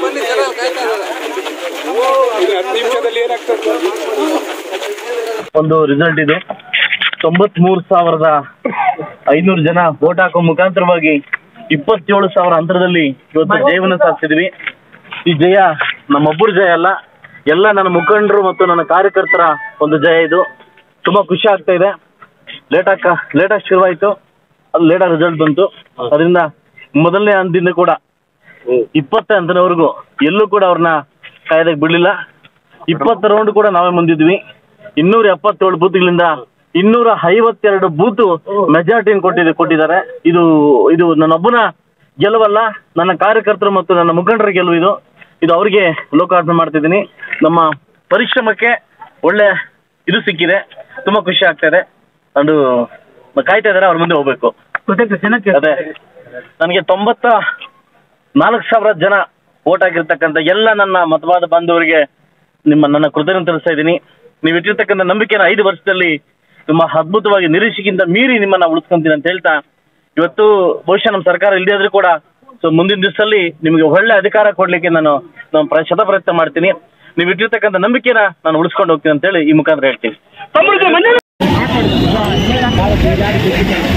ಹತ್ತು ನಿಮಿಷದಲ್ಲಿ ಏನಾಗ್ತದೆ ಒಂದು ರಿಸಲ್ಟ್ ಇದು ತೊಂಬತ್ಮೂರು ಸಾವಿರದ ಐನೂರು ಜನ ವೋಟ್ ಹಾಕೋ ಮುಖಾಂತರವಾಗಿ ಇಪ್ಪತ್ತೇಳು ಸಾವಿರ ಅಂತರದಲ್ಲಿ ಇವತ್ತು ಜಯವನ್ನು ಸಾಧಿಸಿದ್ವಿ ಈ ಜಯ ನಮ್ಮೊಬ್ಬರು ಜಯ ಅಲ್ಲ ಎಲ್ಲ ನನ್ನ ಮುಖಂಡರು ಮತ್ತು ನನ್ನ ಕಾರ್ಯಕರ್ತರ ಒಂದು ಜಯ ಇದು ತುಂಬಾ ಖುಷಿ ಆಗ್ತಾ ಇದೆ ಲೇಟ್ ಆಗ ಲೇಟ್ ಆಗಿ ಶುರುವಾಯ್ತು ಅದು ಲೇಟ್ ಆಗಿ ರಿಸಲ್ಟ್ ಬಂತು ಅದರಿಂದ ಮೊದಲನೇ ಹಂತದಿಂದ ಕೂಡ ಇಪ್ಪತ್ತ ಹಂತದವರೆಗೂ ಎಲ್ಲೂ ಕೂಡ ಅವ್ರನ್ನ ಕಾಯ್ದಕ್ಕೆ ಬಿಡಲಿಲ್ಲ ಇಪ್ಪತ್ತು ರೌಂಡ್ ಕೂಡ ನಾವೇ ಮುಂದಿದ್ವಿ ಇನ್ನೂರ ಎಪ್ಪತ್ತೇಳು ಬೂತ್ಗಳಿಂದ ಇನ್ನೂರ ಐವತ್ತೆರಡು ಬೂತು ಮೆಜಾರಿಟಿಯನ್ನು ಕೊಟ್ಟಿದೆ ಕೊಟ್ಟಿದ್ದಾರೆ ಇದು ಇದು ನನ್ನೊಬ್ಬನ ಗೆಲುವಲ್ಲ ನನ್ನ ಕಾರ್ಯಕರ್ತರು ಮತ್ತು ನನ್ನ ಮುಖಂಡರ ಗೆಲುವು ಇದು ಇದು ಅವರಿಗೆ ಲೋಕಾರ್ಪಣೆ ಮಾಡ್ತಿದ್ದೀನಿ ನಮ್ಮ ಪರಿಶ್ರಮಕ್ಕೆ ಒಳ್ಳೆ ಇದು ಸಿಕ್ಕಿದೆ ತುಂಬಾ ಖುಷಿ ಆಗ್ತಾ ಇದೆ ಅದು ಕಾಯ್ತಾ ಇದ್ದಾರೆ ಅವ್ರ ಮುಂದೆ ಹೋಗ್ಬೇಕು ಅದೇ ನನಗೆ ತೊಂಬತ್ತ ನಾಲ್ಕು ಸಾವಿರ ಜನ ವೋಟ್ ಹಾಕಿರ್ತಕ್ಕಂಥ ಎಲ್ಲ ನನ್ನ ಮತವಾದ ಬಾಂಧವರಿಗೆ ನಿಮ್ಮ ನನ್ನ ಕೃತಜ್ಞತೆ ತಿಳಿಸ್ತಾ ಇದ್ದೀನಿ ನೀವು ಇಟ್ಟಿರ್ತಕ್ಕಂಥ ನಂಬಿಕೆನ ಐದು ವರ್ಷದಲ್ಲಿ ತುಂಬಾ ಅದ್ಭುತವಾಗಿ ನಿರೀಕ್ಷೆಗಿಂತ ಮೀರಿ ನಿಮ್ಮನ್ನ ಉಳಿಸ್ಕೊಂತೀನಿ ಅಂತ ಹೇಳ್ತಾ ಇವತ್ತು ಬಹುಶಃ ನಮ್ಮ ಸರ್ಕಾರ ಇಲ್ಲದೇ ಆದ್ರೂ ಕೂಡ ಸೊ ಮುಂದಿನ ದಿವಸದಲ್ಲಿ ನಿಮಗೆ ಒಳ್ಳೆ ಅಧಿಕಾರ ಕೊಡ್ಲಿಕ್ಕೆ ನಾನು ನಾನು ಪ್ರ- ಶತ ಪ್ರಯತ್ನ ಮಾಡ್ತೀನಿ ನೀವು ಇಟ್ಟಿರ್ತಕ್ಕಂಥ ನಂಬಿಕೆನ ನಾನು ಉಳಿಸ್ಕೊಂಡು ಹೋಗ್ತೀನಿ ಅಂತ ಹೇಳಿ ಈ ಮುಖಾಂತರ ಹೇಳ್ತೀನಿ